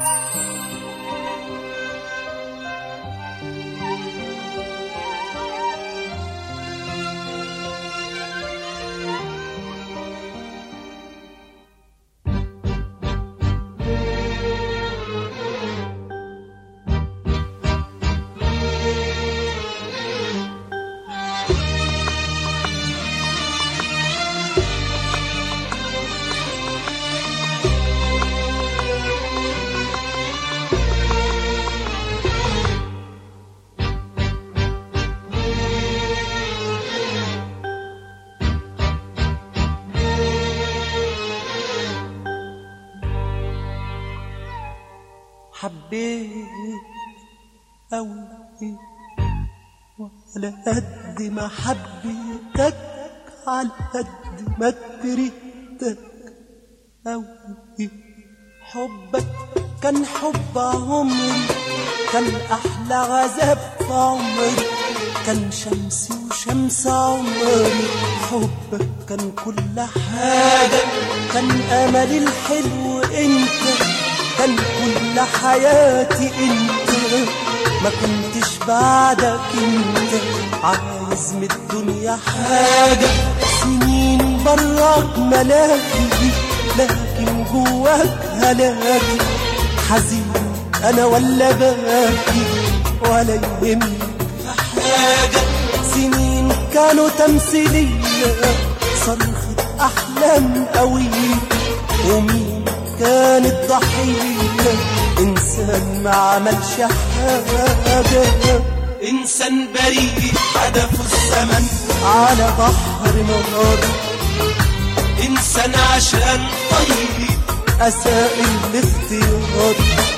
حبيت أوي وعلى قد ما حبيتك على قد ما كرهتك أوي حبك كان حب عمري كان أحلى عذاب في عمري كان شمسي وشمس عمري حبك كان كل حاجة كان أملي الحلو أنت كان كل حياتي انت ما كنتش بعدك انت عايز من الدنيا حاجة سنين براك ملاكي لكن جواك هلاكي حزين انا ولا باكي ولا يهمني حاجة سنين كانوا تمثيلية صرخة أحلام قوية ومين كان الضحية إنسان ما عملش حاجة إنسان بريء هدفه الزمن على بحر نار إنسان عشان طيب أساء الاختيار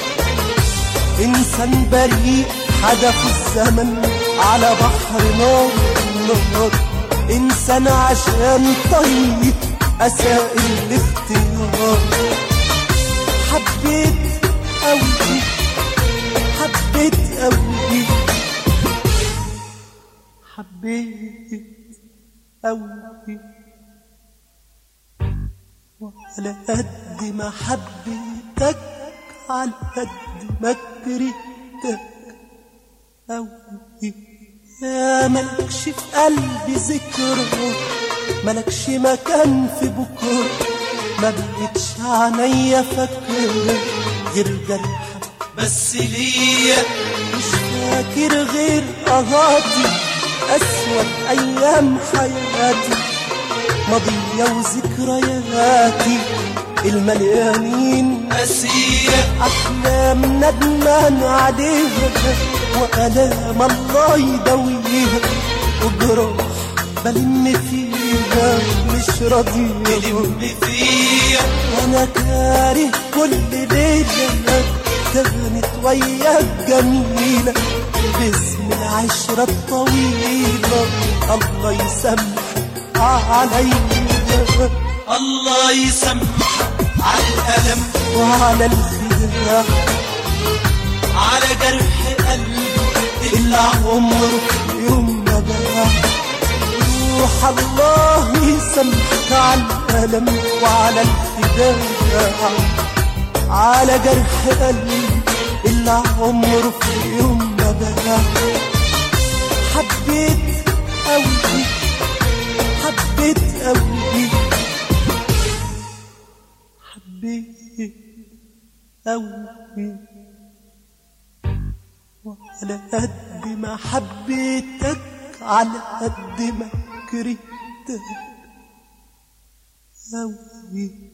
إنسان بريء حدف الزمن على بحر نار نار إنسان عشان طيب أساء الاختيار حبيت أوي حبيت أوي حبيت أوي وعلى قد ما حبيتك على قد ما كرهتك أوي يا ملكش في قلبي ذكرى ملكش مكان في بكرة ما بقتش عينيا فاكرة غير جرحك بس ليا مش فاكر غير قهاتي أسود أيام حياتي ماضية وذكرياتي المليانين أسية أحلام ندمان عليها وألام الله يداويها وجراح بلم فيها مش راضية تلم فيا وانا كاره كل ليلة كانت وياك جميلة باسم العشرة الطويلة الله يسامح عليا الله يسامحك على الألم وعلى الخداع على جرح قلبي اللي عمره في يوم ما باع روح الله يسامحك على الألم وعلى الخداع على جرح قلبي اللي عمره في يوم ما باع حبيت أوي حبيت أوي حبيت أوي وعلى قد ما حبيتك على قد ما كرهتك أوي